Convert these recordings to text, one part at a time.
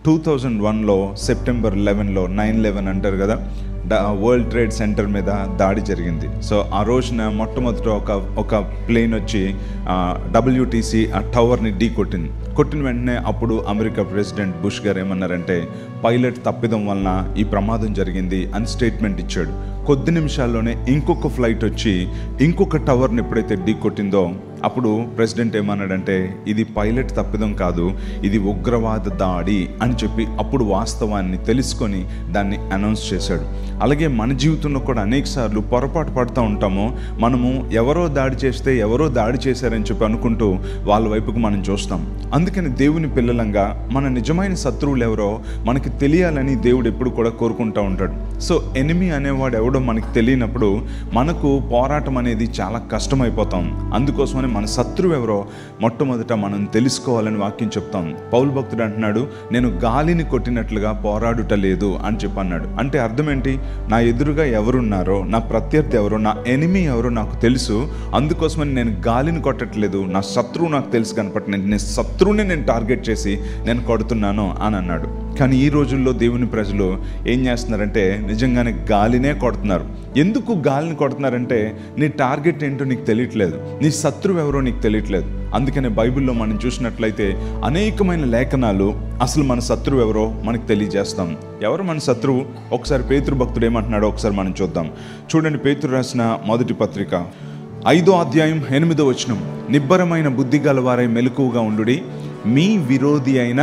two thousand వన్లో September లెవెన్లో nine eleven అంటారు కదా డా వరల్డ్ ట్రేడ్ సెంటర్ మీద దాడి జరిగింది సో ఆ రోజున మొట్టమొదట ఒక ఒక ప్లేన్ వచ్చి డబ్ల్యూటీసీ ఆ టవర్ని ఢీ కొట్టింది కొట్టిన వెంటనే అప్పుడు అమెరికా ప్రెసిడెంట్ బుష్ గారు ఏమన్నారంటే పైలట్ తప్పిదం వలన ఈ ప్రమాదం జరిగింది అని స్టేట్మెంట్ ఇచ్చాడు కొద్ది నిమిషాల్లోనే ఇంకొక ఫ్లైట్ వచ్చి ఇంకొక టవర్ని ఎప్పుడైతే ఢీ కొట్టిందో అప్పుడు ప్రెసిడెంట్ ఏమన్నాడంటే ఇది పైలట్ తప్పిదం కాదు ఇది ఉగ్రవాద దాడి అని చెప్పి అప్పుడు వాస్తవాన్ని తెలుసుకొని దాన్ని అనౌన్స్ చేశాడు అలాగే మన జీవితంలో కూడా అనేక సార్లు పొరపాటు పడుతూ ఉంటాము మనము ఎవరో దాడి చేస్తే ఎవరో దాడి చేశారని చెప్పి అనుకుంటూ వాళ్ళ వైపుకు మనం చూస్తాం అందుకని దేవుని పిల్లలంగా మన నిజమైన శత్రువులు ఎవరో మనకి తెలియాలని దేవుడు ఎప్పుడు కూడా కోరుకుంటూ ఉంటాడు సో ఎనిమి అనేవాడు ఎవడో మనకి తెలియనప్పుడు మనకు పోరాటం అనేది చాలా కష్టమైపోతాం అందుకోసమని మన శత్రువు ఎవరో మొట్టమొదట మనం తెలుసుకోవాలని వాక్యం చెప్తాం పౌలు భక్తుడు అంటున్నాడు నేను గాలిని కొట్టినట్లుగా పోరాడుట లేదు అని చెప్పి అన్నాడు అంటే అర్థం ఏంటి నా ఎదురుగా ఎవరున్నారో నా ప్రత్యర్థి ఎవరో నా ఎనిమి ఎవరో నాకు తెలుసు అందుకోసమని నేను గాలిని కొట్టట్లేదు నా శత్రువు నాకు తెలుసు కనపట్టి నేను నేను శత్రువుని నేను టార్గెట్ చేసి నేను కొడుతున్నాను అని అన్నాడు కానీ ఈ రోజుల్లో దేవుని ప్రజలు ఏం చేస్తున్నారంటే నిజంగానే గాలినే కొడుతున్నారు ఎందుకు గాలిని కొడుతున్నారంటే నీ టార్గెట్ ఏంటో నీకు తెలియట్లేదు నీ శత్రువు ఎవరో నీకు తెలియట్లేదు అందుకనే బైబిల్లో మనం చూసినట్లయితే అనేకమైన లేఖనాలు అసలు మన శత్రువు ఎవరో మనకు తెలియజేస్తాం ఎవరు మన శత్రువు ఒకసారి పేతురు భక్తుడు ఏమంటున్నాడో ఒకసారి మనం చూద్దాం చూడండి పేతురు రాసిన మొదటి పత్రిక ఐదో అధ్యాయం ఎనిమిదో వచనం నిబ్బరమైన బుద్ధి గలవారై మెలకువగా ఉండుడి మీ విరోధి అయిన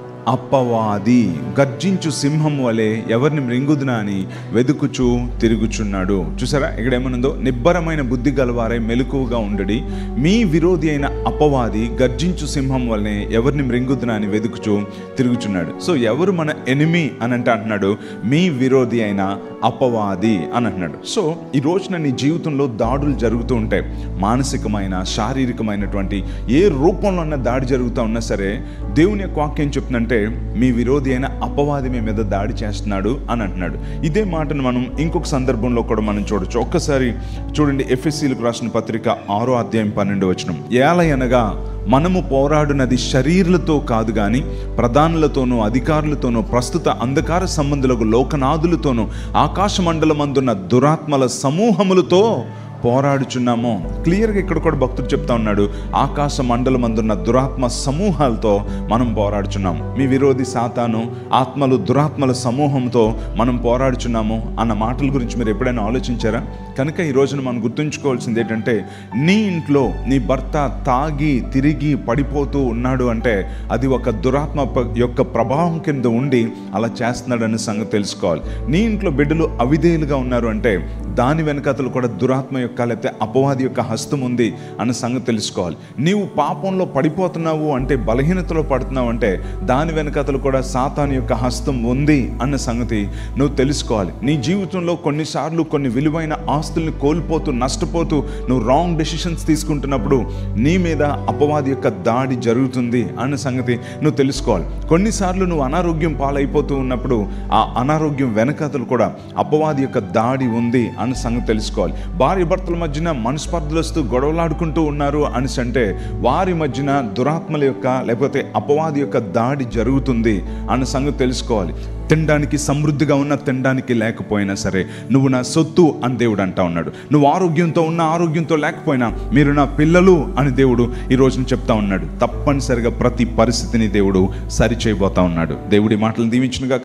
అప్పవాది గర్జించు సింహం వలె ఎవరిని మృంగుదునా అని వెదుకుచూ తిరుగుచున్నాడు చూసారా ఇక్కడ ఏమనుందో నిబ్బరమైన బుద్ధి గలవారై మెలకువగా ఉండడి మీ విరోధి అయిన అపవాది గర్జించు సింహం వలె ఎవరిని మృంగుదునా అని వెదుకుచూ తిరుగుచున్నాడు సో ఎవరు మన ఎనిమి అని అంటే అంటున్నాడు మీ విరోధి అయిన అపవాది అని అంటున్నాడు సో ఈ రోజున నీ జీవితంలో దాడులు జరుగుతూ ఉంటాయి మానసికమైన శారీరకమైనటువంటి ఏ రూపంలో ఉన్న దాడి జరుగుతూ ఉన్నా సరే దేవుని యొక్క వాక్యం చెప్తుందంటే మీ విరోధి అయిన అపవాది మీ మీద దాడి చేస్తున్నాడు అని అంటున్నాడు ఇదే మాటను మనం ఇంకొక సందర్భంలో కూడా మనం చూడొచ్చు ఒక్కసారి చూడండి ఎఫ్ఎస్సీలకు రాసిన పత్రిక ఆరో అధ్యాయం పన్నెండు వచనం ఏలయనగా మనము పోరాడునది శరీరులతో కాదు కానీ ప్రధానులతోనూ అధికారులతోనూ ప్రస్తుత అంధకార సంబంధులకు లోకనాథులతోనూ ఆకాశ మండలమందున్న దురాత్మల సమూహములతో పోరాడుచున్నామో క్లియర్గా ఇక్కడ కూడా భక్తుడు చెప్తా ఉన్నాడు ఆకాశ మండలం అందున్న దురాత్మ సమూహాలతో మనం పోరాడుచున్నాం మీ విరోధి సాతాను ఆత్మలు దురాత్మల సమూహంతో మనం పోరాడుచున్నాము అన్న మాటల గురించి మీరు ఎప్పుడైనా ఆలోచించారా కనుక ఈ రోజున మనం గుర్తుంచుకోవాల్సింది ఏంటంటే నీ ఇంట్లో నీ భర్త తాగి తిరిగి పడిపోతూ ఉన్నాడు అంటే అది ఒక దురాత్మ ప- యొక్క ప్రభావం కింద ఉండి అలా చేస్తున్నాడని సంగతి తెలుసుకోవాలి నీ ఇంట్లో బిడ్డలు అవిధేయులుగా ఉన్నారు అంటే దాని వెనకతలు కూడా దురాత్మ యొక్క లేకపోతే అపవాది యొక్క హస్తం ఉంది అన్న సంగతి తెలుసుకోవాలి నీవు పాపంలో పడిపోతున్నావు అంటే బలహీనతలో పడుతున్నావు అంటే దాని వెనకతలు కూడా సాతాను యొక్క హస్తం ఉంది అన్న సంగతి నువ్వు తెలుసుకోవాలి నీ జీవితంలో కొన్నిసార్లు కొన్ని విలువైన ఆస్తుల్ని కోల్పోతూ నష్టపోతూ నువ్వు రాంగ్ డెసిషన్స్ తీసుకుంటున్నప్పుడు నీ మీద అపవాది యొక్క దాడి జరుగుతుంది అన్న సంగతి నువ్వు తెలుసుకోవాలి కొన్నిసార్లు నువ్వు అనారోగ్యం పాలైపోతూ ఉన్నప్పుడు ఆ అనారోగ్యం వెనకతలు కూడా అపవాది యొక్క దాడి ఉంది అన్న సంగతి తెలుసుకోవాలి భార్య భర్తల మధ్యన మనస్పర్ధలు వస్తూ గొడవలాడుకుంటూ ఉన్నారు అనేసి అంటే వారి మధ్యన దురాత్మల యొక్క లేకపోతే అపవాది యొక్క దాడి జరుగుతుంది అన్న సంగతి తెలుసుకోవాలి తినడానికి సమృద్ధిగా ఉన్న తినడానికి లేకపోయినా సరే నువ్వు నా సొత్తు అని దేవుడు అంటా ఉన్నాడు నువ్వు ఆరోగ్యంతో ఉన్న ఆరోగ్యంతో లేకపోయినా మీరు నా పిల్లలు అని దేవుడు ఈ రోజున చెప్తా ఉన్నాడు తప్పనిసరిగా ప్రతి పరిస్థితిని దేవుడు సరి చేయబోతా ఉన్నాడు దేవుడి మాటలు దీవించినగా